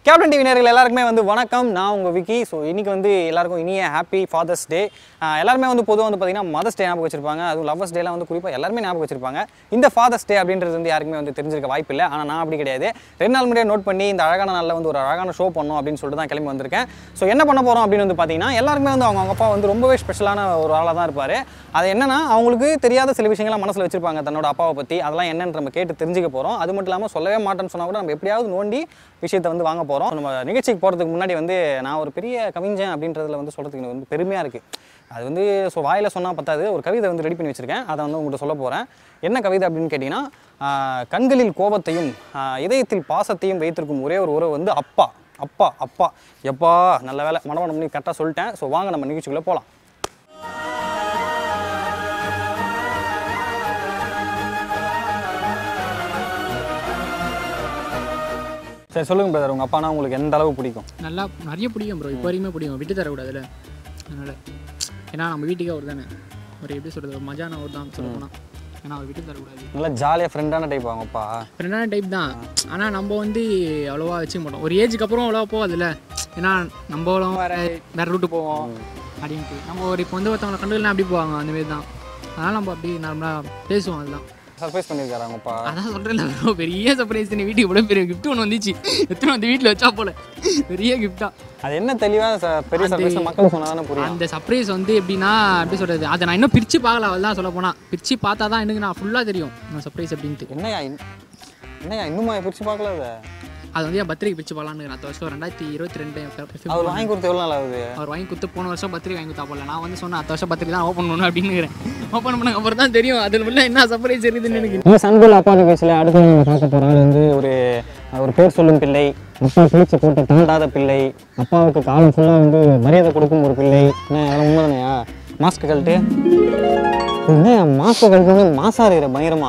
Captain TV நேர்கள் எல்லாருக்குமே வந்து வணக்கம் நான் உங்கள் விக்கி ஸோ இன்னைக்கு வந்து எல்லாருக்கும் இனிய ஹாப்பி ஃபாதர்ஸ் டே எல்லாருமே வந்து பொதுவாக வந்து பார்த்தீங்கன்னா மதர்ஸ் டே ஞாபகம் வச்சிருப்பாங்க அதுவும் லவ்வர்ஸ் டேலாம் வந்து குறிப்பாக எல்லாருமே ஞாபகம் வச்சிருப்பாங்க இந்த ஃபாதர்ஸ் டே அப்படின்றது வந்து யாருக்குமே வந்து தெரிஞ்சிருக்க வாய்ப்பு இல்லை ஆனால் நான் அப்படி கிடையாது ரெண்டு நாள் முன்னாடியே நோட் பண்ணி இந்த அழகான நாளில் வந்து ஒரு அழகான ஷோ பண்ணோம் அப்படின்னு சொல்லிட்டு தான் கிளம்பி வந்திருக்கேன் ஸோ என்ன பண்ண போகிறோம் அப்படின்னு வந்து பார்த்தீங்கன்னா எல்லாருமே வந்து அவங்க அவங்க அப்பா வந்து ரொம்பவே ஸ்பெஷலான ஒரு ஆளாக தான் இருப்பார் அது என்னன்னா அவங்களுக்கு தெரியாத சில விஷயங்கள்லாம் மனசில் வச்சிருப்பாங்க தன்னோட அப்பாவை பற்றி அதெல்லாம் என்னன்னு நம்ம கேட்டு தெரிஞ்சுக்க போகிறோம் அது மட்டும் இல்லாமல் சொல்லவே மாட்டேன்னு சொன்னால் கூட நம்ம எப்படியாவது நோண்டி விஷயத்தை வந்து வாங்க போகிறோம் நம்ம நிகழ்ச்சிக்கு போகிறதுக்கு முன்னாடி வந்து நான் ஒரு பெரிய கவிஞன் அப்படின்றதுல வந்து சொல்கிறதுக்கு எனக்கு வந்து பெருமையாக இருக்குது அது வந்து ஸோ வாயில் சொன்னால் பத்தாது ஒரு கவிதை வந்து ரெடி பண்ணி வச்சுருக்கேன் அதை வந்து உங்கள்கிட்ட சொல்ல போகிறேன் என்ன கவிதை அப்படின்னு கேட்டிங்கன்னா ஆஹ், கண்களில் கோபத்தையும் ஆஹ், இதயத்தில் பாசத்தையும் வைத்திருக்கும் ஒரே ஒரு உறவு வந்து அப்பா அப்பா அப்பா எப்பா நல்ல வேலை மனமனம் பண்ணி கரெக்டாக சொல்லிட்டேன் ஸோ வாங்க நம்ம நிகழ்ச்சிக்குள்ளே போகலாம் சரி சொல்லுங்க பிரதர் உங்கள் அப்பானா உங்களுக்கு எந்த அளவு பிடிக்கும் நல்லா நிறைய பிடிக்கும் ப்ரோ இப்போ வரைக்குமே பிடிக்கும் விட்டு தரக்கூடாதுல்ல அதனால் ஏன்னா நம்ம வீட்டுக்கே அவர் தானே ஒரு எப்படி சொல்கிறது ஒரு மஜான அவர் தான் சொல்ல போனால் ஏன்னா அவர் விட்டு தரக்கூடாது நல்லா ஜாலியாக ஃப்ரெண்டான டைப் அவங்க அப்பா ஃப்ரெண்டான டைப் தான் ஆனால் நம்ம வந்து அவ்வளோவா வச்சுக்க மாட்டோம் ஒரு ஏஜுக்கு அப்புறம் அவ்வளோவா போகாதுல்ல ஏன்னா நம்மளும் வேறு வேறு ரூட்டு போவோம் அப்படின்ட்டு நம்ம ஒரு இப்போ வந்து ஒருத்தவங்களை கண்டுக்கலாம் அப்படி போவாங்க அந்த மாதிரி தான் அதனால் நம்ம அப்படி நார்மலாக பேசுவோம் அதுதான் சர்ப்ரைஸ் பண்ணியிருக்காரு அவங்க அப்பா அதான் சொல்கிறேன் ப்ரோ பெரிய சர்ப்ரைஸ் நீ வீட்டுக்கு இவ்வளோ பெரிய கிஃப்ட் ஒன்று வந்துச்சு எத்தனை வந்து வீட்டில் வச்சா போல பெரிய கிஃப்ட்டாக அது என்ன தெளிவாக பெரிய சர்ப்ரைஸ் மக்கள் சொன்னா தானே புரியும் அந்த சர்ப்ரைஸ் வந்து எப்படின்னா எப்படி சொல்கிறது அதை நான் இன்னும் பிரித்து பார்க்கல அவள் தான் சொல்ல போனால் பிரித்து பார்த்தா தான் எனக்கு நான் ஃபுல்லாக தெரியும் அந்த சர்ப்ரைஸ் அப்படின்ட்டு என்னையா இன்- என்னய்யா இன்னுமா பிரிச்சு பார்க்கல அதை அது வந்து என் பர்த்டேக்கு பிரித்து பார்க்கலான்னு அடுத்த வருஷம் ரெண்டாயிரத்தி இருபத்தி ரெண்டு அவர் வாங்கி கொடுத்து எவ்வளோ நாள் ஆகுது அவர் வாங்கி கொடுத்து போன வருஷம் பர்த்டே வாங்கி கொடுத்தா போல நான் வந்து சொன்னேன் அடுத்த வருஷம் பர்த்டே தான் ஓப்பன் பண்ணணும் அப்படின்னு ஓப்பன் பண்ண அப்புறம் தான் தெரியும் அதில் உள்ள என்ன சர்ப்ரைஸ் இருக்குதுன்னு எனக்கு நம்ம சன்புல் அப்பா நிகழ்ச்சியில் அடுத்து நம்ம பார்க்க போகிற ஆள் வந்து ஒரு ஒரு பேர் சொல்லும் பிள்ளை அப்பா பிடிச்ச கோட்டை தாண்டாத பிள்ளை அப்பாவுக்கு காலம் ஃபுல்லாக வந்து மரியாதை கொடுக்கும் ஒரு பிள்ளை என்ன அதெல்லாம் உண்மைதானையா மாஸ்க் கழட்டு என்ன மாஸ்க் கழட்டு மாசா இருக்கிற பயங்கரமா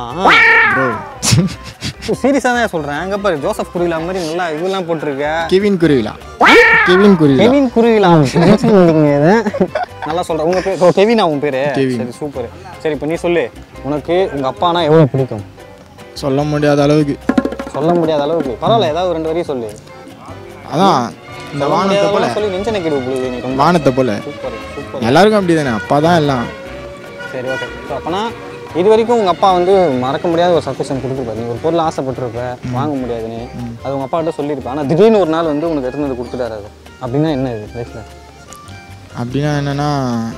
சீரியஸாக தான் சொல்கிறேன் அங்கே பாரு ஜோசப் குருவிலா மாதிரி நல்லா இதெல்லாம் போட்டிருக்க Kevin Kuruvilla Kevin Kuruvilla Kevin Kuruvilla இதை நல்லா சொல்கிறேன் உங்கள் பேர் ஓ கெவினா உன் பேர் கெவின். சரி சூப்பர் சரி இப்போ நீ சொல்லு உனக்கு உங்கள் அப்பானா எவ்வளோ பிடிக்கும் சொல்ல முடியாத அளவுக்கு சொல்ல முடியாத அளவுக்கு பரவாயில்ல ஏதாவது ஒரு ரெண்டு வரையும் சொல்லு அதான் இந்த சொல்ல வானத்தை முடியாத போல அளவுக்கு சொல்லி நெஞ்ச நக்கிடு புழுது நீ கொஞ்சம் வானத்தை போல சூப்பர் சூப்பர் எல்லாருக்கும் அப்படி தானே அப்பா தான் எல்லாம் சரி ஓகே ஸோ அப்போனா இது வரைக்கும் உங்கள் அப்பா வந்து மறக்க முடியாத ஒரு சர்ப்ரைஸ் கொடுத்துருப்பாரு நீ ஒரு பொருள் ஆசைப்பட்டிருப்ப வாங்க முடியாதுன்னு அது உங்கள் அப்பா கிட்ட சொல்லியிருப்பேன் ஆனால் திடீர்னு ஒரு நாள் வந்து உனக்கு எடுத்துன்னு வந்து கொடுத்துட்டாரு அது அப்படின்னா என்ன இது லைஃப்பில் அப்படின்னா என்னன்னா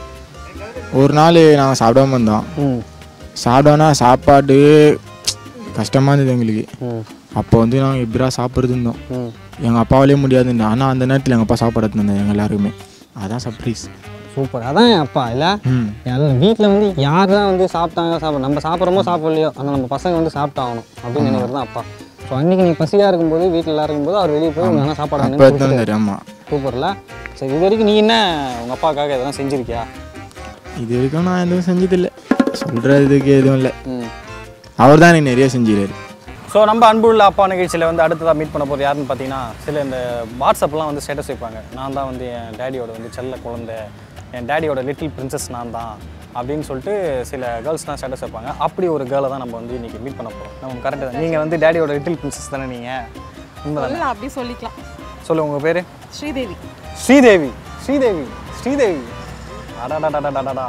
ஒரு நாள் நாங்கள் சாப்பிடாம இருந்தோம் ம் சாப்பிட்டோன்னா சாப்பாடு கஷ்டமாக இருந்தது எங்களுக்கு ம் அப்போ வந்து நாங்கள் எப்படிரா சாப்பிட்றது இருந்தோம் ம் எங்கள் அப்பாவாலே முடியாதுன்னு ஆனால் அந்த நேரத்தில் எங்கள் அப்பா சாப்பாடு எடுத்துன்னு வந்தாங்க எங்கள் எல்லாருக்குமே அதான் சர்ப்ரைஸ் சூப்பர் அதான் என் அப்பா இல்லை ம் யாரும் வீட்டில் வந்து யார் தான் வந்து சாப்பிட்டாங்க சாப்பிட நம்ம சாப்பிட்றோமோ சாப்பிடலையோ ஆனால் நம்ம பசங்க வந்து சாப்பிட்டாகணும் அப்படின்னு நினைக்கிறது தான் அப்பா ஸோ அன்றைக்கி நீ பசியாக இருக்கும்போது வீட்டில் எல்லாம் இருக்கும்போது அவர் வெளியே போய் உங்க சாப்பாடு அப்போ வாங்கிட்டு எடுத்து வந்தாரு ஆமாம் சூப்பர்ல சரி இது வரைக்கும் நீ என்ன உங்கள் அப்பாவுக்காக இதெல்லாம் செஞ்சுருக்கியா இது வரைக்கும் நான் எதுவும் செஞ்சதில்லை சொல்கிறதுக்கு எதுவும் இல்லை ம் அவர் தான் எனக்கு நிறைய செஞ்சுறாரு ஸோ நம்ம அன்புள்ள அப்பா நிகழ்ச்சியில் வந்து அடுத்ததாக மீட் பண்ண போகிறது யாருன்னு பார்த்தீங்கன்னா சில இந்த வாட்ஸ்அப்லாம் வந்து ஸ்டேட்டஸ் வைப்பாங்க நான் தான் வந்து என் டேடியோட வந்து செல்ல குழந்தை என் டேடியோட லிட்டில் பிரின்சஸ் நான் தான் அப்படின்னு சொல்லிட்டு சில கேர்ள்ஸ்லாம் ஸ்டேட்டஸ் வைப்பாங்க அப்படி ஒரு கேர்ளை தான் நம்ம வந்து இன்றைக்கி மீட் பண்ண போகிறோம் நம்ம கரெக்டாக தான் நீங்கள் வந்து டேடியோட லிட்டில் பிரின்சஸ் தானே நீங்கள் உண்மை சொல்லலாம் அப்படி சொல்லிக்கலாம் சொல்லு உங்கள் பேர் ஸ்ரீதேவி ஸ்ரீதேவி ஸ்ரீதேவி ஸ்ரீதேவி அடாடாடாடாடாடா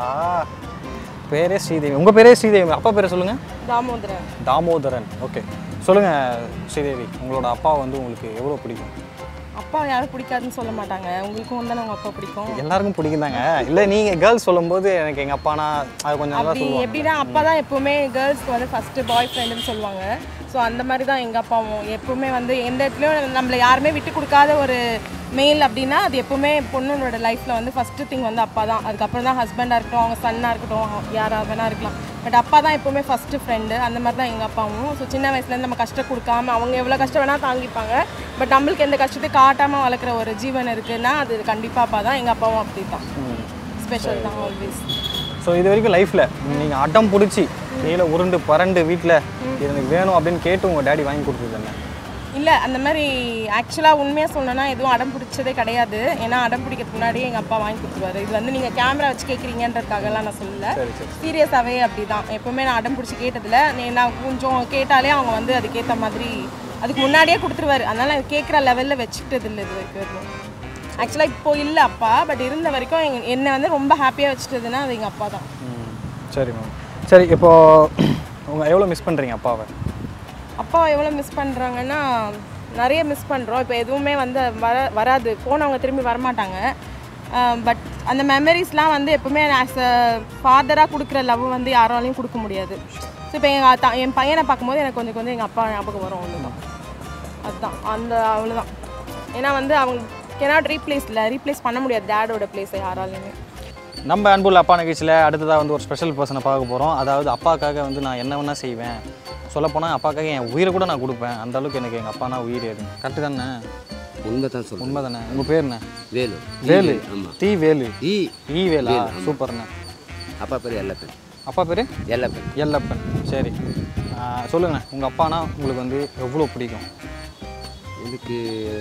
பேரே ஸ்ரீதேவி உங்கள் பேரே ஸ்ரீதேவி அப்பா பேரை சொல்லுங்கள் தாமோதரன் தாமோதரன் ஓகே சொல்லுங்கள் ஸ்ரீதேவி உங்களோட அப்பா வந்து உங்களுக்கு எவ்வளோ பிடிக்கும் அப்பா யாரும் பிடிக்காதுன்னு சொல்ல மாட்டாங்க உங்களுக்கும் தானே உங்க அப்பா பிடிக்கும் எல்லாருக்கும் பிடிக்கும் தாங்க இல்லை நீங்கள் கேர்ள்ஸ் சொல்லும்போது எனக்கு எங்கள் அப்பானா அது கொஞ்சம் நல்லா அப்படி சொல்லுவாங்க எப்படின்னா அப்பா தான் எப்பவுமே கேர்ள்ஸ்க்கு வந்து ஃபர்ஸ்ட் பாய் ஃப்ரெண்டுன்னு சொல்லுவாங்க ஸோ அந்த மாதிரி தான் எங்கள் அப்பாவும் எப்பவுமே வந்து எந்த இடத்துலையும் நம்மளை யாருமே விட்டு கொடுக்காத ஒரு மேல் அப்படின்னா அது எப்பவுமே பொண்ணோட லைஃப்பில் வந்து ஃபஸ்ட்டு திங் வந்து அப்பா தான் அதுக்கப்புறம் தான் ஹஸ்பண்டாக இருக்கட்டும் அவங்க சன்னாக இருக்கட்டும் யாராக வேணா இருக்கலாம் பட் அப்பா தான் எப்பவுமே ஃபஸ்ட்டு ஃப்ரெண்டு அந்த மாதிரி தான் எங்கள் அப்பாவும் ஸோ சின்ன வயசுலேருந்து நம்ம கஷ்டம் கொடுக்காம அவங்க எவ்வளோ கஷ்டம் வேணால் தாங்கிப்பாங்க பட் நம்மளுக்கு எந்த கஷ்டத்தையும் காட்டாமல் வளர்க்குற ஒரு ஜீவன் இருக்குன்னா அது கண்டிப்பாக அப்பா தான் எங்கள் அப்பாவும் அப்படி தான் ஸ்பெஷல் தான் ஆல்வேஸ் ஸோ இது வரைக்கும் லைஃப்பில் நீங்கள் அடம் பிடிச்சி கீழே உருண்டு பரண்டு வீட்டில் இது எனக்கு வேணும் அப்படின்னு கேட்டு உங்கள் டேடி வாங்கி கொடுத்துருந்தாங்க இல்லை அந்த மாதிரி ஆக்சுவலாக உண்மையாக சொல்லணும்னா எதுவும் அடம் பிடிச்சதே கிடையாது ஏன்னா அடம் பிடிக்கிறதுக்கு முன்னாடியே எங்கள் அப்பா வாங்கி கொடுத்துருவாரு இது வந்து நீங்கள் கேமரா வச்சு கேட்குறீங்கன்றதுக்காகலாம் நான் சொல்லல சரி சரி சீரியஸாகவே அப்படி தான் எப்போவுமே நான் அடம் பிடிச்சி கேட்டதில்ல நீ நான் கொஞ்சம் கேட்டாலே அவங்க வந்து அதுக்கேற்ற மாதிரி அதுக்கு முன்னாடியே கொடுத்துருவாரு அதனால எனக்கு கேட்குற லெவலில் வச்சுக்கிட்டது இல்லை இது வரைக்கும் ஆக்சுவலாக இப்போ இல்லை அப்பா பட் இருந்த வரைக்கும் எங்க என்னை வந்து ரொம்ப ஹாப்பியாக வச்சுட்டதுன்னா அது எங்கள் அப்பா தான் ம், சரி மேம் சரி இப்போ உங்க எவ்வளோ மிஸ் பண்ணுறீங்க அப்பாவை அப்பா எவ்வளோ மிஸ் பண்ணுறாங்கன்னா நிறைய மிஸ் பண்ணுறோம் இப்போ எதுவுமே வந்து வர வராது ஃபோன் அவங்க திரும்பி வரமாட்டாங்க பட் அந்த மெமரிஸ்லாம் வந்து எப்பவுமே ஆஸ் அ ஃபாதராக கொடுக்குற லவ் வந்து யாராலையும் கொடுக்க முடியாது ஸோ இப்போ எங்கள் த என் பையனை பார்க்கும்போது எனக்கு கொஞ்சம் கொஞ்சம் எங்கள் அப்பா ஞாபகம் வரும் அவ்வளோதான் அதுதான் அந்த அவ்வளோதான் ஏன்னா வந்து அவங்க கெனாட் ரீப்ளேஸ் இல்லை ரீப்ளேஸ் பண்ண முடியாது டேடோட பிளேஸை யாராலையுமே நம்ம அன்புள்ள அப்பா நிகழ்ச்சியில் அடுத்ததாக வந்து ஒரு ஸ்பெஷல் பர்சனை பார்க்க போகிறோம் அதாவது அப்பாக்காக வந்து நான் என்ன வேணால் செய்வேன் சொல்லப்போனால் அப்பாக்காக என் உயிரை கூட நான் கொடுப்பேன் அந்த அளவுக்கு எனக்கு எங்கள் அப்பானா உயிர் ஏது கரெக்டு தானே உண்மை தான் சொல்கிறேன் உண்மை தானே உங்கள் பேர் என்ன வேலு வேலு ஆமாம் டி வேலு ஈ ஈ வேலா சூப்பர்ண்ணே அப்பா பேர் எல்லப்பன் அப்பா பேர் எல்லப்பன் எல்லப்பன் சரி ஆ, சொல்லுங்கண்ணே உங்கள் அப்பானா உங்களுக்கு வந்து எவ்வளோ பிடிக்கும் எனக்கு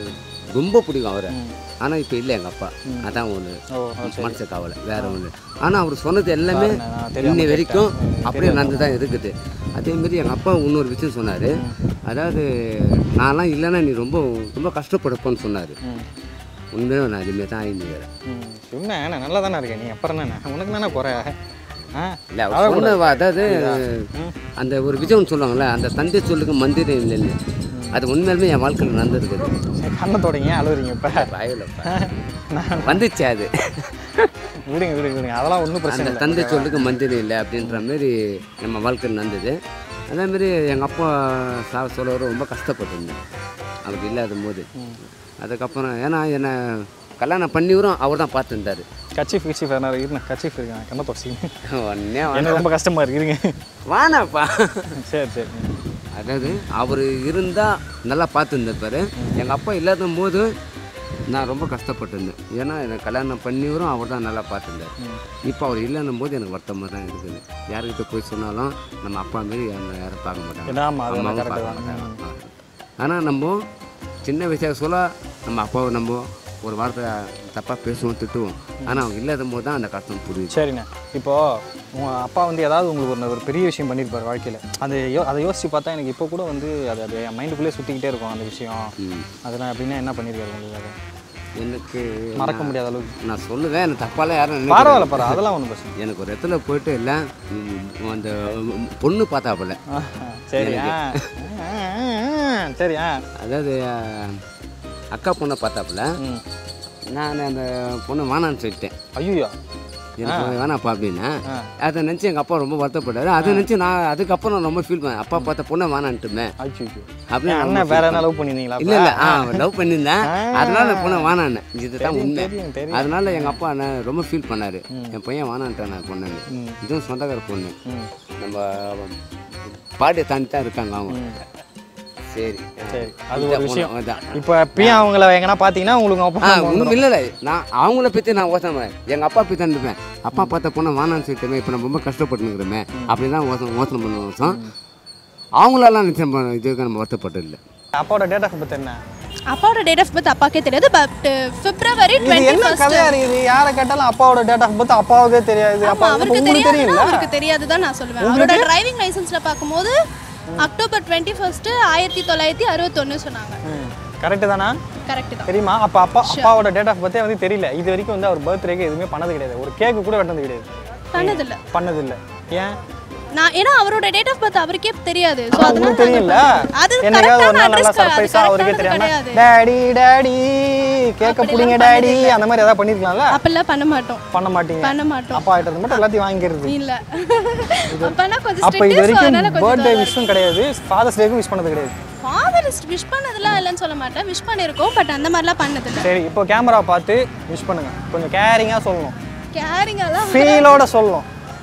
ரொம்ப பிடிக்கும் அவரை ஆனால் இப்போ இல்லை எங்கள் அப்பா அதான் ஒன்று ஓ மனசு கவலை வேற ஒன்று ஆனால் அவர் சொன்னது எல்லாமே பாருங்க, நான் தெரியாம இன்னை வரைக்கும் கேட்டேன். அப்படியே நடந்து தான் இருக்குது அதேமாரி எங்கள் அப்பா இன்னொரு விஷயம் சொன்னார் அதாவது நான்லாம் இல்லைன்னா நீ ரொம்ப ரொம்ப கஷ்டப்படுப்பேன்னு சொன்னார் ம் உண்மையிலே நான் அதுமாரி தான் ஆயிருந்து வேறு ம் என்ன அண்ணே நல்லா தானே இருக்கேன் நீ அப்புறம் என்ன உனக்கு தானே குறை ஆ இல்லை அவர் சொன்ன வா- அதாவது அந்த ஒரு விஷயம் சொல்லுவாங்கள்ல அந்த தந்தை சொல்லுக்கு மந்திரம் இல்லைன்னு அது உண்மையிலுமே என் வாழ்க்கையில் நடந்திருக்குது சரி, கண்ணை தொடங்க அழுவுறீங்க இப்போ வாயிலப்பா வந்துச்சு அது விடுங்க விடுங்க விடுங்க அதெல்லாம் ஒன்றும் பிரச்சனை அந்த இல்லை தந்தை சொல்லுக்கு மந்திரம் இல்லை அப்படின்ற மாதிரி நம்ம வாழ்க்கையில் நடந்தது அதேமாரி எங்கள் அப்பா சா சொல்ல ரொம்ப கஷ்டப்பட்டிருந்தேன் அவர் இல்லாத போது அதுக்கப்புறம் ஏன்னா என்னை கல்யாணம் பண்ணிவரும் அவர் தான் பார்த்துருந்தாரு கட்சி ஃபிக்ஸி ஃபேனாக இருங்க கட்சி இருக்கேன் கண்ணை தொடச்சிங்க உடனே எனக்கு ரொம்ப கஷ்டமாக இருக்கு இருங்க வானாப்பா சரி சரி அதாவது அவர் இருந்தால் நல்லா பார்த்துருந்தாரு எங்கள் அப்பா இல்லாத போது நான் ரொம்ப கஷ்டப்பட்டிருந்தேன் ஏன்னா எனக்கு கல்யாணம் பண்ணிவரும் அவர் தான் நல்லா பார்த்துருந்தார் இப்போ அவர் இல்லைன்னும் போது எனக்கு வருத்தமாக தான் இருக்குது யாருக்கிட்ட போய் சொன்னாலும் நம்ம அப்பா மாரி யாரும் யாரும் பார்க்க மாட்டாங்க ஏன்னா, ஆமா, அது அம்மாவும் correct பார்க்க தான். மாட்டாங்க ஆனால் நம்ம சின்ன வயசாக சொல்ல நம்ம அப்பாவை நம்ம ஒரு வார்த்தை தப்பாக பேசுவோம் திட்டுவோம் ஆனால் அவங்க இல்லாத போது தான் அந்த கஷ்டம் புரியுது சரிண்ணே இப்போ உங்கள் அப்பா வந்து ஏதாவது உங்களுக்கு ஒரு ஒரு பெரிய விஷயம் பண்ணியிருப்பார் வாழ்க்கையில் அது யோ அதை யோசித்து பார்த்தா எனக்கு இப்போ கூட வந்து அது அது என் மைண்டுக்குள்ளே சுற்றிக்கிட்டே இருக்கும் அந்த விஷயம் ம். அதெல்லாம் அப்படின்னா என்ன பண்ணியிருக்காரு உங்களுக்கு அது எனக்கு மறக்க முடியாத அளவுக்கு நான் சொல்லுவேன் எனக்கு தப்பாலாம் யாரும் நினைக்க பரவாயில்ல பரவாயில்ல அதெல்லாம் ஒன்றும் பிரச்சனை இல்லை. எனக்கு ஒரு இடத்துல போயிட்டு இல்லை ம், அந்த ம், பொண்ணு பார்த்தாப்புல ஆஹா, சரி ஆ ஆ, ஆ, ஆ, சரி ஆ அதாவது அஹ், அக்கா பொண்ணை பார்த்தாப்புல ம் நான் அந்த பொண்ணு வேணான்னு சொல்லிட்டேன் ஐயோ எனக்கு வேணாப்பா அப்படின்னா ஆ. அதை நினச்சி எங்கள் அப்பா ரொம்ப வருத்தப்பட்டாரு அதை நினச்சி நான் அதுக்கப்புறம் நான் ரொம்ப ஃபீல் பண்ணேன் அப்பா பார்த்த பொண்ணை வேணான்ட்டுமே ஐயோ அப்படின்னு நான் அண்ணன் வேற என்ன லவ் பண்ணியிருந்தீங்களா இல்லை இல்லை ஆ லவ் பண்ணியிருந்தேன் அதனால அந்த பொண்ணை வேணான்னு இதுதான் உண்மை தெரியும் தெரியும் அதனால எங்கள் அப்பா என்ன ரொம்ப ஃபீல் பண்ணாரு என் பையன் வேணான்ட்டான் நான் பொண்ணுன்னு இதுவும் சொந்தக்கார பொண்ணு ம் நம்ம பாட்டியை தாண்டி தான் இருக்காங்க அவங்க சரி சரி அது இந்த ஒரு விஷயம் பொண்ணு, அதான். இப்போ எப்பயும் அவங்கள எங்கன்னா பார்த்தீங்கன்னா உங்களுக்கு ஆ அப்பா ஒன்றும் இல்லை இல்லை நான் அவங்கள பற்றி நான் ஓசம் எங்கள் அப்பா பற்றி தான் இருப்பேன் அப்பா பார்த்த பொண்ணை வேணான்னு சொல்லிட்டுமே இப்போ நம்ம ரொம்ப கஷ்டப்பட்டுருக்கிறோமே அப்படி தான் ஓசம் ஓசனம் பண்ண ஓசம் அவங்களெல்லாம் நிச்சயம் பண்ண இதுக்கு நம்ம வருத்தப்பட்டு இல்லை அப்பாவோட டேட் ஆஃப் பர்த் என்ன அப்பாவோட டேட் ஆஃப் பர்த் அப்பாக்கே தெரியாது பட் பிப்ரவரி இது டுவெண்ட்டி என்ன ஃபர்ஸ்ட் கதையா இருக்குது யாரை கேட்டாலும் அப்பாவோட டேட் ஆஃப் பர்த் அப்பாவுக்கே தெரியாது ஆமா அப்பா அவருக்கு உங்களுக்கு தெரியாதுன்னா தெரியல அவருக்கு தெரியாது தான் நான் சொல்லுவேன் அவரோட டிரைவிங் லைசென்ஸ்ல பார்க்கும்போது அக்டோபர் டுவெண்ட்டி ஃபர்ஸ்ட் ஆயிரத்தி தொள்ளாயிரத்தி அறுபத்தொன்னு சொன்னாங்க கரெக்ட் தானா கரெக்ட் தான் தெரியுமா அப்ப அப்பா அப்பாவோட டேட் ஆஃப் பர்த்தே வந்து தெரியல இது வரைக்கும் வந்து அவர் பர்த்டேக்கு எதுவுமே பண்ணது கிடையாது ஒரு கேக்கு கூட வெட்டினது கிடையாது பண்ணதில்ல பண்ணது இல்ல ஏன் நான் ஏன்னா அவரோட டேட் ஆஃப் பர்த் அவருக்கே தெரியாது ஸோ ஆனா அதனால உங்களுக்கு தெரியல அது என்னைக்காவது ஒரு கரெக்டான நாள் நல்லா அட்ரஸ் அது சர்ப்ரைஸா அவருக்கே கரெக்டானது தெரியாம கிடையாது டாடி டாடி கேக்க புடிங்க டாடி அந்த மாதிரி ஏதாவது பண்ணிருக்கலாம்ல அப்பெல்லாம் பண்ண மாட்டோம் பண்ண மாட்டீங்க பண்ண மாட்டோம் அப்பா கிட்ட இருந்து மட்டும் எல்லாத்தையும் வாங்கிக்கிறது இல்ல அப்பனா கொஞ்சம் அப்ப இது ஸ்ட்ரிக்ட் ஸோ அதனால வரைக்கும் கொஞ்சம் பர்த்டே விஷும் கிடையாது ஃபாதர்ஸ் டேக்கும் விஷ் பண்ணது கிடையாது ஃபாதர் விஷ் பண்ணதெல்லாம் இல்லைன்னு சொல்ல மாட்டேன் விஷ் பண்ணியிருக்கோம் பட் அந்த மாதிரிலாம் பண்ணதில்ல சரி இப்போ கேமரா பார்த்து விஷ் பண்ணுங்க கொஞ்சம் கேரிங்கா சொல்லணும் கேரிங்கெல்லாம் ஃபீலோட சொல்லணும்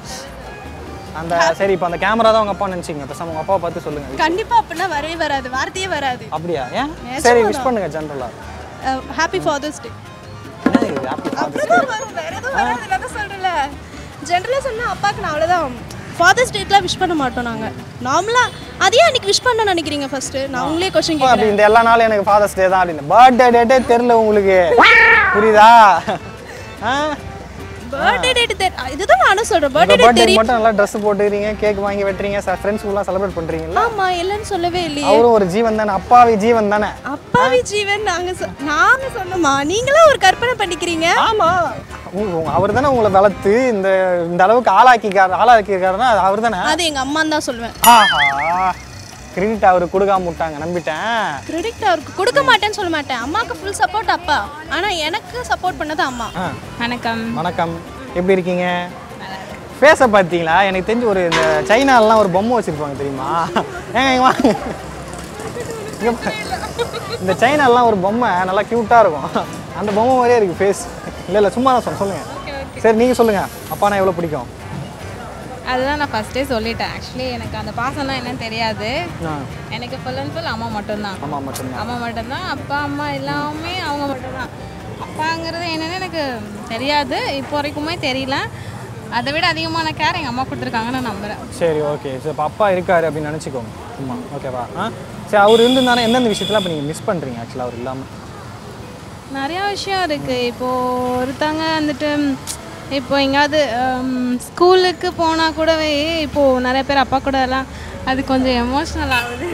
அந்த சரி இப்போ அந்த கேமரா தான் உங்க அப்பா நினைச்சிங்க பேசாம உங்க அப்பா பார்த்து சொல்லுங்க கண்டிப்பா அப்படின்னா வரவே வராது வார்த்தையே வராது அப்படியா ஏன் நிஜமா சரி தான். விஷ் பண்ணுங்க ஜென்ரலா ஹாப்பி ஃபாதர்ஸ் டே என்ன இது ஹாப்பி அப்படிதான் வரும் வேற எதுவும் வராது நான் சொல்றேன்ல ஜென்ரலா சொன்னா அப்பாக்கு நான் அவ்வளவுதான் ஃபாதர்ஸ் டேட்லாம் விஷ் பண்ண மாட்டோம் நாங்க நார்மலா அதையே அன்னைக்கு விஷ் பண்ண நினைக்கிறீங்க ஃபர்ஸ்ட் நான் உங்களே கொஸ்டின் அப்பா, அப்படி கேக்குறேன் இந்த எல்லா நாளும் எனக்கு ஃபாதர்ஸ் டே தான் அப்படின்னு பர்த்டே டேட்டே தெரியல உங்களுக்கு புரியுதா ஆ பர்த்டே டேட் இதுதான் நானும் சொல்றேன் உங்க பர்த்டே டேட் பர்த்டே தெரியும் மட்டும் நல்லா ட்ரெஸ் போட்டுக்கிறீங்க கேக் வாங்கி வெட்டுறீங்க ஃப்ரெண்ட்ஸ் எல்லாம் செலிப்ரேட் பண்றீங்களா ஆமா இல்லைன்னு சொல்லவே இல்லையே அவரும் ஒரு ஜீவன் தானே அப்பாவி ஜீவன் தானே அப்பாவி ஜீவன் நாங்க சொ- நாங்க சொன்னோமா நீங்களா ஒரு கற்பனை பண்ணிக்கிறீங்க ஆமா அவர் தானே உங்களை வளர்த்து இந்த இந்த அளவுக்கு ஆளாக்கிக்காரு ஆளாக்கியிருக்காருன்னா அது அவர் தானே அது எங்க அம்மான்னு தான் சொல்லுவேன் ஆஹா கிரெடிட் அவர் கொடுக்காம விட்டாங்க நம்பிட்டேன் கிரெடிட் அவருக்கு கொடுக்க மாட்டேன்னு சொல்ல மாட்டேன் அம்மாவுக்கு ஃபுல் சப்போர்ட் அப்பா ஆனா எனக்கு சப்போர்ட் பண்ணது அம்மா ஆ வணக்கம் வணக்கம் எப்படி இருக்கீங்க ஃபேஸை பார்த்தீங்களா எனக்கு தெரிஞ்சு ஒரு இந்த சைனாலலாம் ஒரு பொம்மை வச்சுருப்பாங்க தெரியுமா ஏங்க இங்க வாங்க இங்க பா- இந்த சைனாலலாம் ஒரு பொம்மை நல்லா க்யூட்டாக இருக்கும் அந்த பொம்மை மாதிரியே இருக்குது ஃபேஸ் இல்லை இல்லை சும்மா தான் சொல்ல சொல்லுங்கள் சரி நீங்கள் சொல்லுங்கள் அப்பானா எவ்வளோ பிடிக்கும் அதுதான் நான் ஃபஸ்ட்டே சொல்லிட்டேன் ஆக்சுவலி எனக்கு அந்த பாசம்னா என்னன்னு தெரியாது ஆ எனக்கு ஃபுல் அண்ட் ஃபுல் அம்மா மட்டும்தான் அம்மா மட்டும்தான் அம்மா மட்டும்தான் அப்பா அம்மா எல்லாமே அவங்க மட்டும்தான் அப்பாங்கிறது என்னன்னு எனக்கு தெரியாது இப்போ வரைக்குமே தெரியல அதை விட அதிகமான கேர் எங்கள் அம்மா கொடுத்துருக்காங்கன்னு நான் நம்புகிறேன் சரி ஓகே சரி இப்போ அப்பா இருக்காரு அப்படின்னு நினச்சிக்கோங்க சும்மா ஓகேவா ஆ சரி அவர் இருந்திருந்தானே எந்தெந்த விஷயத்தில் இப்போ நீங்கள் மிஸ் பண்ணுறீங்க ஆக்சுவலாக அவர் இல்லாமல் நிறையா விஷயம் இருக்குது இப்போது ஒருத்தங்க வந்துட்டு இப்போ எங்கேயாவது ஸ்கூலுக்கு போனால் கூடவே இப்போது நிறைய பேர் அப்பா கூட எல்லாம் அது கொஞ்சம் எமோஷ்னல் ஆகுது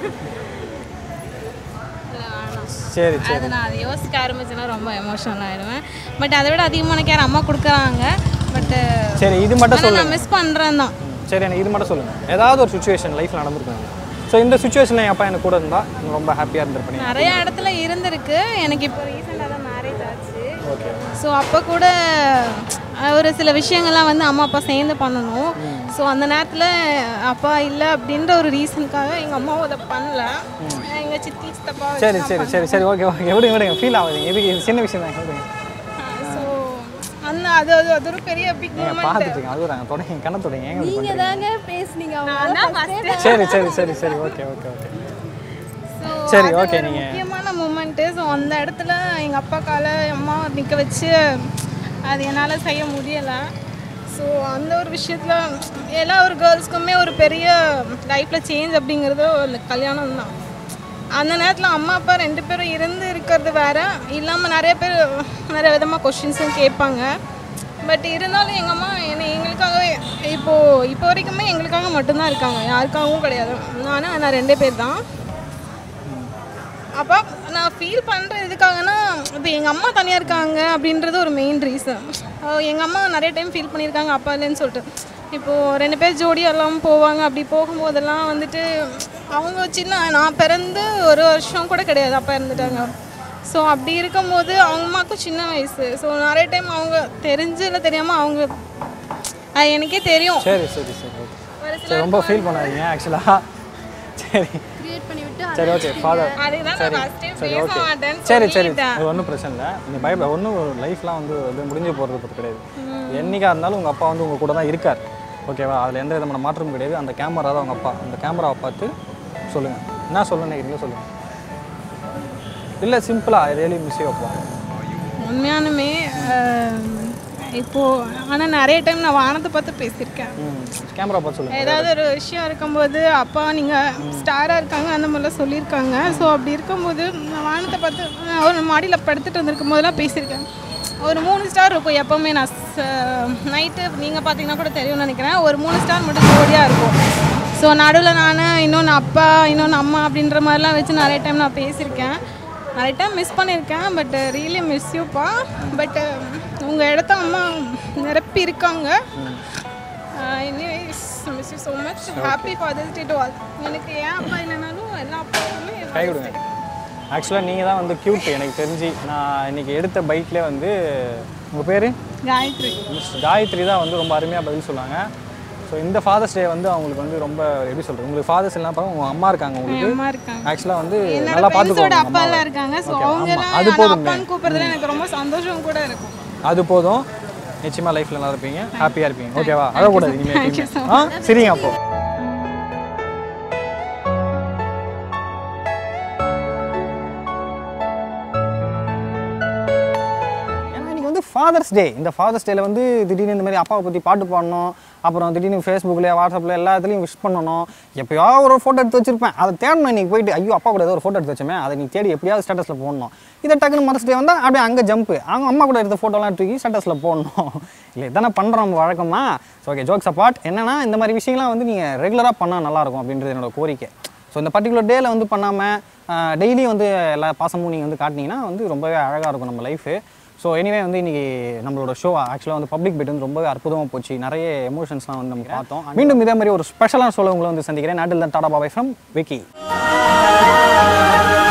சரி சரி அது நான் அதை யோசிக்க ஆரம்பிச்சேன்னா ரொம்ப எமோஷனல் ஆயிடுவேன் பட் அதை விட அதிகமான கேர் அம்மா கொடுக்குறாங்க பட்டு சரி இது மட்டும் சொல்லுங்க நான் மிஸ் பண்ணுறேன் தான் சரி எனக்கு இது மட்டும் சொல்லுங்கள் ஏதாவது ஒரு சுச்சுவேஷன் லைஃப்பில் நடந்திருக்காங்க ஸோ இந்த சுச்சுவேஷனில் என் அப்பா எனக்கு கூட இருந்தால் இன்னும் ரொம்ப ஹாப்பியாக இருந்திருப்பேன் நிறைய இடத்துல இருந்திருக்கு எனக்கு இப்போ ரீசெண்டாக தான் மேரேஜ் ஆச்சு ஓகே ஸோ அப்போ கூட அஹ், ஒரு சில விஷயங்கள்லாம் வந்து அம்மா அப்பா சேர்ந்து பண்ணணும் ஸோ அந்த நேரத்தில் அப்பா இல்லை அப்படின்ற ஒரு ரீசனுக்காக எங்கள் அம்மாவும் அதை பண்ணல எங்கள் சித்தி சித்தப்பா சரி சரி சரி சரி ஓகே ஓகே எப்படி விடுங்க ஃபீல் ஆகுதுங்க இதுக்கு இது சின்ன விஷயம் தான் விடுங்க ஸோ அந்த அது அது அது ஒரு பெரிய பிக் நீங்கள் பார்த்துட்டு இருக்கேன் அதுவும் தொடங்க கண்ணை தொடங்க ஏங்க இப்படி நீங்க பண்றீங்க? தாங்க பேசுனீங்க நான் தான் ஃபஸ்ட்டு சரி சரி சரி சரி ஓகே ஓகே ஓகே ஸோ சரி ஓகே நீங்கள் முக்கியமான மூமெண்ட்டு ஸோ அந்த இடத்துல எங்கள் அப்பா கால அம்மா நிற்க வச்சு அது என்னால் செய்ய முடியலை ஸோ அந்த ஒரு விஷயத்தில் எல்லா ஒரு கேர்ள்ஸ்க்குமே ஒரு பெரிய லைஃப்பில் சேஞ்ச் அப்படிங்கிறது ஒரு கல்யாணம் தான் அந்த நேரத்தில் அம்மா அப்பா ரெண்டு பேரும் இருந்து இருக்கிறது வேற இல்லாமல் நிறைய பேர் நிறைய விதமாக கொஷின்ஸும் கேட்பாங்க பட் இருந்தாலும் எங்கள் அம்மா என்னை எங்களுக்காகவே இப்போது இப்போ வரைக்குமே எங்களுக்காக மட்டும்தான் இருக்காங்க யாருக்காகவும் கிடையாது நானும் நான் ரெண்டே பேர் தான் அப்போ நான் ஃபீல் பண்ணுற எதுக்காகனா இப்போ எங்கள் அம்மா தனியாக இருக்காங்க அப்படின்றது ஒரு மெயின் ரீசன் எங்கள் அம்மா நிறைய டைம் ஃபீல் பண்ணியிருக்காங்க அப்பா இல்லைன்னு சொல்லிட்டு இப்போது ரெண்டு பேர் ஜோடியாக எல்லாம் போவாங்க அப்படி போகும்போதெல்லாம் வந்துட்டு அவங்க சின்ன நான் பிறந்து ஒரு வருஷம் கூட கிடையாது அப்பா இருந்துட்டாங்க ஸோ அப்படி இருக்கும்போது அவங்க அம்மாவுக்கும் சின்ன வயசு ஸோ நிறைய டைம் அவங்க தெரிஞ்சு இல்லை தெரியாமல் அவங்க அது எனக்கே தெரியும் சரி சரி சரி ஓகே சரி ரொம்ப ஃபீல் பண்ணாதீங்க ஆக்சுவலாக சரி கிரியேட் பண்ணி விட்டு சரி ஓகே ஃபாதர் அதுதான் சரி நான் ஃபஸ்ட் டைம் சரி பேச ஓகே மாட்டேன்னு சரி சரி சொல்லிட்டேன். அது ஒன்றும் பிரச்சனை இல்லை நீங்கள் பயப்பட ஒன்றும் லைஃப்லாம் வந்து இது முடிஞ்சு போகிறது பற்றி கிடையாது என்னைக்கா இருந்தாலும் உங்கள் அப்பா வந்து உங்கள் கூட தான் இருக்கார் ஓகேவா அதில் எந்த விதமான மாற்றமும் கிடையாது அந்த கேமரா தான் உங்கள் அப்பா அந்த கேமராவை பார்த்து சொல்லுங்கள் என்ன சொல்ல நினைக்கிறீங்களோ சொல்லுங்கள் இல்லை சிம்பிளாக ரியலி மிஸ் அப்பா உண்மையானுமே அஹ், இப்போ ஆனால் நிறைய டைம் நான் வானத்தை பார்த்து பேசியிருக்கேன் ம் கேமரா பார்த்து சொல்லுங்கள் ஏதாவது ஒரு விஷயம் இருக்கும்போது அப்பா நீங்கள் ஸ்டாராக இருக்காங்க அந்த மாதிரிலாம் சொல்லியிருக்காங்க ஸோ அப்படி இருக்கும்போது நான் வானத்தை பார்த்து நான் ஒரு மாடியில் படுத்துட்டு வந்திருக்கும் போதெல்லாம் பேசியிருக்கேன் ஒரு மூணு ஸ்டார் இருக்கும் எப்போவுமே நான் நைட்டு நீங்கள் பார்த்தீங்கன்னா கூட தெரியும்னு நினைக்கிறேன் ஒரு மூணு ஸ்டார் மட்டும் ஜோடியாக இருக்கும் ஸோ நடுவில் நான் இன்னொன்று அப்பா இன்னொன்று அம்மா அப்படின்ற மாதிரிலாம் வச்சு நிறைய டைம் நான் பேசியிருக்கேன் நிறைய டைம் மிஸ் பண்ணியிருக்கேன் பட் ரியலி மிஸ் யூப்பா பட் உங்கள் இடத்த அம்மா நிரப்பி இருக்காங்க anyways miss you so much happy father's day to all எனக்கு ஏன் அப்பா இல்லைனாலும் எல்லா அப்பாவுமே கை கொடுங்க ஆக்சுவலாக நீங்கள் தான் வந்து க்யூட் எனக்கு தெரிஞ்சு நான் இன்னைக்கு எடுத்த பைக்லேயே வந்து உங்கள் பேர் காயத்ரி மிஸ் காயத்ரி தான் வந்து ரொம்ப அருமையாக பதில் சொன்னாங்க ஸோ இந்த ஃபாதர்ஸ் டே வந்து அவங்களுக்கு வந்து ரொம்ப எப்படி சொல்கிறது உங்களுக்கு ஃபாதர்ஸ் எல்லாம் பார்க்க உங்கள் அம்மா இருக்காங்க உங்களுக்கு அம்மா இருக்காங்க ஆக்சுவலாக வந்து என்னோட நல்லா ஃப்ரெண்ட்ஸோட பார்த்துக்கோங்க அப்பா அம்மாவை. எல்லாம் இருக்காங்க ஸோ Okay, அவங்க ஆமா. எல்லாம் அது நான் போதுமே அப்பான்னு கூப்பிடுறதுல எனக்கு ரொம்ப சந்தோஷம் கூட இருக்கும் அது போதும் நிச்சயமாக லைஃப்பில் நல்லா இருப்பீங்க ஹாப்பியாக இருப்பீங்க ஓகேவா அழக்கூடாது இனிமேல் ஆ சரிங்க அப்போ ஏன்னா இன்னைக்கு வந்து ஃபாதர்ஸ் டே இந்த ஃபாதர்ஸ் டேல வந்து திடீர்னு இந்த மாதிரி அப்பாவை பற்றி பாட்டு பாடணும் அப்புறம் திடீர்னு ஃபேஸ்புக்கில் வாட்ஸ்அப்பில் எல்லாத்துலேயும் விஷ் பண்ணணும் எப்போயாவது ஒரு ஃபோட்டோ எடுத்து வச்சிருப்பேன் அதை தேடணும் இன்னைக்கு போயிட்டு ஐயோ அப்பா கூட ஏதோ ஒரு ஃபோட்டோ எடுத்து வச்சோமே அதை நீ தேடி எப்படியாவது ஸ்டேட்டஸில் போடணும் இதை டக்குன்னு மதர்ஸ் டே வந்தால் அப்படியே அங்கே ஜம்ப்பு அவங்க அம்மா கூட எடுத்த ஃபோட்டோலாம் தூக்கி ஸ்டேட்டஸில் போடணும் இல்லை இதானே பண்ணுறோம் நம்ம வழக்கமா ஸோ ஓகே ஜோக்ஸ் அப்பார்ட் என்னன்னா இந்த மாதிரி விஷயங்கள்லாம் வந்து நீங்கள் ரெகுலராக பண்ணால் நல்லாயிருக்கும் அப்படின்றது என்னோட கோரிக்கை ஸோ இந்த பர்டிகுலர் டேல வந்து பண்ணாமல் டெய்லி வந்து எல்லா பாசமும் நீங்கள் வந்து காட்டினீங்கன்னா வந்து ரொம்பவே அழகாக இருக்கும் நம்ம லைஃபு ஸோ எனிவே வந்து இன்னைக்கு நம்மளோட ஷோ ஆக்சுவலாக வந்து பப்ளிக் பெட் வந்து ரொம்பவே அற்புதமாக போச்சு நிறைய எமோஷன்ஸ்லாம் வந்து நம்ம பார்த்தோம் மீண்டும் இதே மாதிரி ஒரு ஸ்பெஷலான ஷோவில் உங்களை வந்து சந்திக்கிறேன் நாட்டில் தான் டாடா பாபாய் ஃப்ரம் விக்கி